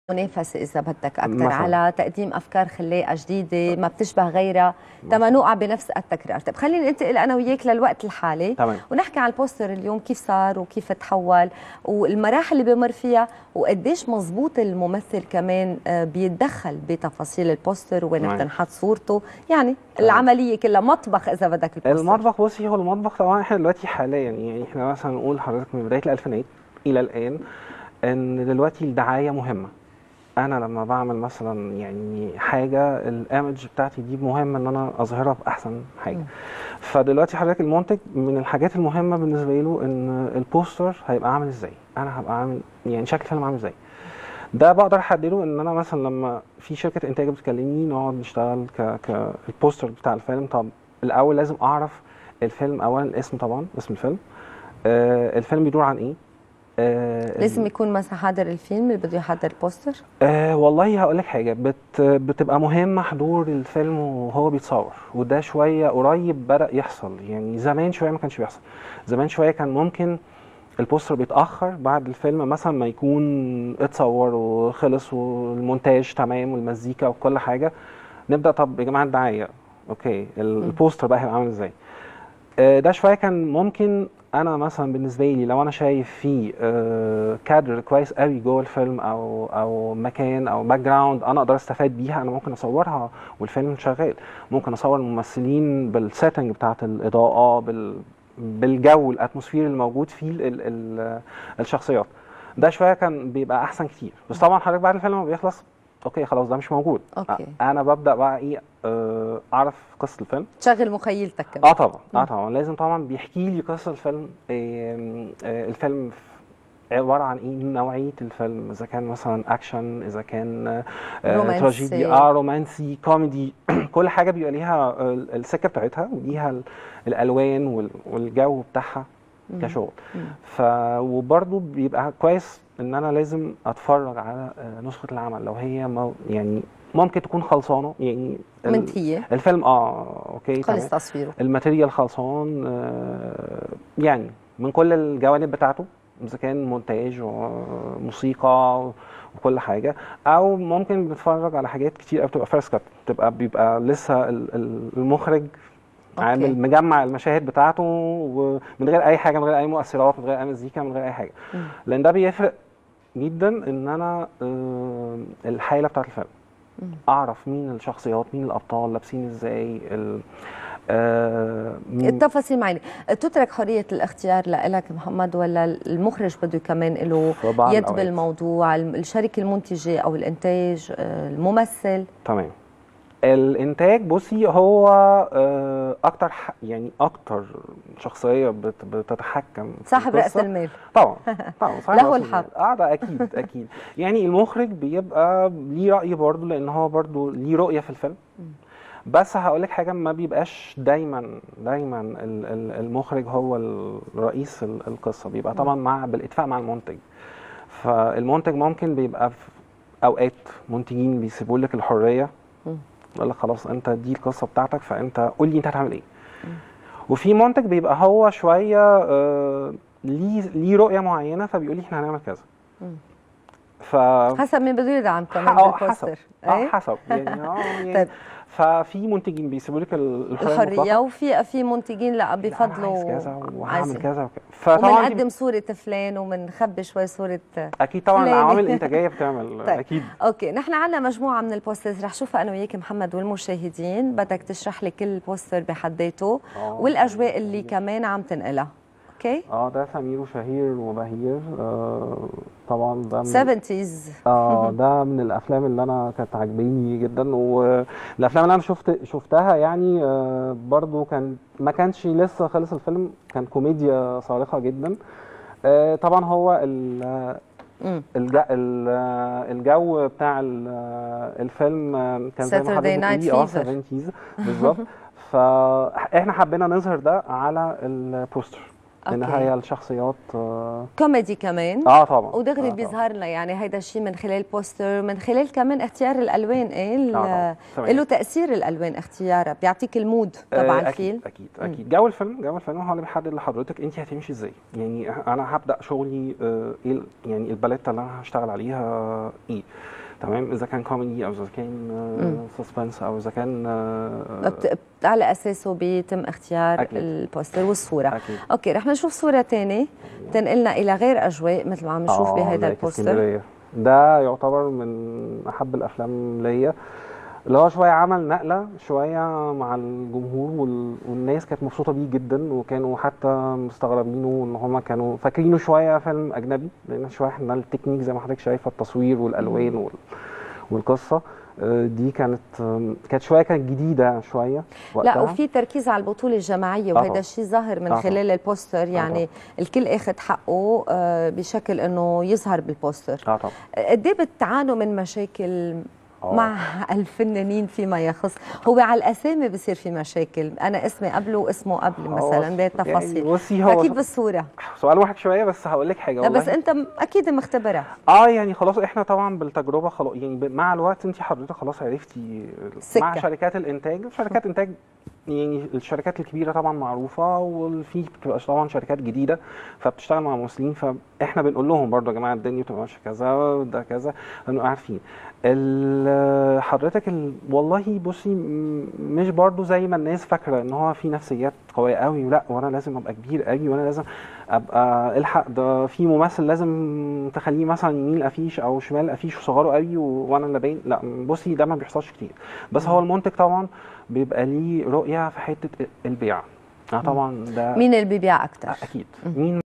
منافسة إذا بدك أكثر مثلاً. على تقديم أفكار خلاقة جديدة ما بتشبه غيرها تما نوقع بنفس التكرار طيب خلينا ننتقل أنا وياك للوقت الحالي تمام. ونحكي عن البوستر اليوم كيف صار وكيف تحول والمراحل اللي بمر فيها وقديش مزبوط الممثل كمان آه، بيتدخل بتفاصيل البوستر وين تمام. بتنحط صورته يعني العملية كلها مطبخ إذا بدك البوستر المطبخ بصي هو المطبخ طبعا احنا دلوقتي حاليا يعني احنا مثلا نقول لحضرتك من بدايه الالفينات الى الان ان دلوقتي الدعايه مهمه انا لما بعمل مثلا يعني حاجه الايمج بتاعتي دي مهم ان انا اظهرها باحسن حاجه فدلوقتي حضرتك المنتج من الحاجات المهمه بالنسبه له ان البوستر هيبقى عامل ازاي انا هبقى عامل يعني شكل الفيلم عامل ازاي ده بقدر احدده ان انا مثلا لما في شركه انتاج بتكلمني نقعد نشتغل ك ك البوستر بتاع الفيلم طب الاول لازم اعرف الفيلم اولا الاسم طبعا اسم الفيلم آه الفيلم بيدور عن ايه آه لازم يكون مثلا حاضر الفيلم اللي بده يحضر البوستر آه والله هقول لك حاجه بت بتبقى مهم حضور الفيلم وهو بيتصور وده شويه قريب بدا يحصل يعني زمان شويه ما كانش بيحصل زمان شويه كان ممكن البوستر بيتاخر بعد الفيلم مثلا ما يكون اتصور وخلص والمونتاج تمام والمزيكا وكل حاجه نبدا طب يا جماعه الدعايه اوكي ال- البوستر بقى هيبقى عامل ازاي آه، ده شويه كان ممكن انا مثلا بالنسبه لي لو انا شايف فيه آه، كادر كويس قوي جوه الفيلم او او مكان او باك جراوند انا اقدر استفاد بيها انا ممكن اصورها والفيلم شغال ممكن اصور الممثلين بالسيتنج بتاعت الاضاءه بال بالجو الاتموسفير الموجود فيه ال ال ال الشخصيات ده شويه كان بيبقى احسن كتير بس طبعا حضرتك بعد الفيلم ما بيخلص اوكي خلاص ده مش موجود أوكي. أ- انا ببدا بقى ايه آه، اعرف قصه الفيلم تشغل مخيلتك كمان اه طبعا اه طبعا لازم طبعا بيحكي لي قصه الفيلم آم، آه، الفيلم ف- عباره عن ايه نوعيه الفيلم اذا كان مثلا اكشن اذا كان آه، رومانسي. تراجيدي اه رومانسي كوميدي كل حاجه بيبقى ليها آه، السكه بتاعتها وليها ال- الالوان وال- والجو بتاعها كشغل ف وبرده بيبقى كويس ان انا لازم اتفرج على آه، نسخه العمل لو هي مو يعني ممكن تكون خلصانه يعني ال- منتهية الفيلم اه اوكي تمام. خلص تصويره الماتيريال خلصان آه، يعني من كل الجوانب بتاعته اذا كان مونتاج وموسيقى وكل حاجه او ممكن بنتفرج على حاجات كتير قوي بتبقى فيرست كات بتبقى بيبقى لسه ال- ال- المخرج أوكي. عامل مجمع المشاهد بتاعته ومن غير اي حاجه من غير اي مؤثرات من غير اي مزيكا من غير اي حاجه مم. لان ده بيفرق جدا ان انا آه، الحاله بتاعت الفيلم مم. اعرف مين الشخصيات مين الابطال لابسين ازاي ال- آه، مين- التفاصيل معي تترك حرية الاختيار لك محمد ولا المخرج بده كمان له في بعض يد الأوقات. بالموضوع الم- الشركة المنتجة أو الإنتاج آه، الممثل تمام الانتاج بصي هو آه، اكتر ح- يعني اكتر شخصيه بت- بتتحكم في صاحب رأس القصة. المال طبعا طبعا صاحب له رأس الحق. المال. اه ده اكيد اكيد يعني المخرج بيبقى ليه راي برضه لان هو برضه ليه رؤيه في الفيلم بس هقول لك حاجه ما بيبقاش دايما دايما ال- ال- المخرج هو الرئيس ال- القصه بيبقى طبعا مع بالاتفاق مع المنتج فالمنتج ممكن بيبقى في اوقات منتجين بيسيبوا لك الحريه مم. يقول لك خلاص انت دي القصه بتاعتك فانت قول لي انت هتعمل ايه وفي منتج بيبقى هو شويه آه، ليه ليه رؤيه معينه فبيقول لي احنا هنعمل كذا مم. ف حسب مين بده يدعم كمان اه حسب بالبوستر اه إيه؟ حسب يعني اه يعني طيب. ففي منتجين بيسيبوا لك ال- الحريه الحرية المطلقة. وفي في منتجين لا لا، أنا عايز بفضلوا كذا وهعمل عايزين. كذا وكذا فطبعا دي وبنقدم صورة فلان وبنخبي شوي صورة اكيد طبعا فلانة. العوامل الانتاجيه بتعمل طيب. اكيد اوكي نحن عندنا مجموعه من البوسترز رح شوفها انا وياك محمد والمشاهدين بدك تشرح لي كل بوستر بحد ذاته آه. والاجواء اللي كمان عم تنقلها اوكي اه ده سمير وشهير وبهير آه طبعا ده من 70s اه ده من الافلام اللي انا كانت عاجباني جدا والافلام اللي انا شفت شفتها يعني آه برضو كان ما كانش لسه خلص الفيلم كان كوميديا صارخه جدا آه طبعا هو ال- مم. الج... ال- الجو بتاع ال- الفيلم كان زي ما Saturday حضرتك Night بتقولي اه Fever. 70s بالظبط فاحنا حبينا نظهر ده على البوستر ان أوكي. هي الشخصيات اه كوميدي كمان آه طبعا ودغري آه طبعاً. بيظهر لنا يعني هيدا الشيء من خلال بوستر من خلال كمان اختيار الالوان ايه ال- آه طبعاً. تمام. له تاثير الالوان اختيارها بيعطيك المود تبع آه، الفيلم اكيد اكيد اكيد جو الفيلم جو الفيلم هو اللي بيحدد لحضرتك انت هتمشي ازاي يعني انا هبدا شغلي آه، ايه ال- يعني الباليتا اللي انا هشتغل عليها ايه تمام اذا كان كوميدي او اذا كان سسبنس او اذا كان آه، بت- بت- على اساسه بيتم اختيار أكيد. البوستر والصوره اكيد اوكي رح نشوف صوره ثانيه تنقلنا الى غير اجواء مثل ما عم نشوف آه، بهذا ملاك البوستر اسكندرية. ده يعتبر من احب الافلام ليا اللي هو شويه عمل نقله شويه مع الجمهور وال... والناس كانت مبسوطه بيه جدا وكانوا حتى مستغربينه ان هم كانوا فاكرينه شويه فيلم اجنبي لان شويه احنا التكنيك زي ما حضرتك شايفه التصوير والالوان وال... والقصه آه، دي كانت آم، كانت شويه كانت جديده شويه وقتها لا وفي تركيز على البطوله الجماعيه طبعاً. وهذا الشيء ظاهر من طبعاً. خلال البوستر يعني الكل اخذ حقه آه، بشكل انه يظهر بالبوستر اه طبعا قد ايه بتعانوا من مشاكل آه. مع الفنانين فيما يخص هو على الاسامي بصير في مشاكل انا اسمي قبله واسمه قبل مثلا يعني بالتفاصيل بصي هو اكيد بالصوره سؤال واحد شويه بس هقول لك حاجه لا والله بس انت م- اكيد مختبرها اه يعني خلاص احنا طبعا بالتجربه خلاص يعني ب- مع الوقت انت حضرتك خلاص عرفتي سكة. مع شركات الانتاج شركات انتاج يعني الشركات الكبيره طبعا معروفه وفي بتبقى طبعا شركات جديده فبتشتغل مع ممثلين فاحنا بنقول لهم برضه يا جماعه الدنيا بتبقى ماشيه كذا ده كذا بنبقى عارفين ال- حضرتك ال... والله بصي م- مش برضه زي ما الناس فاكره ان هو في نفسيات قويه قوي لا وانا لازم ابقى كبير قوي وانا لازم ابقى الحق ده في ممثل لازم تخليه مثلا يمين الافيش او شمال الافيش وصغره قوي و- وانا اللي باين لا بصي ده ما بيحصلش كتير بس هو المنتج طبعا بيبقى ليه رؤيه في حته البيع اه طبعا ده مين اللي بيبيع اكثر اكيد مين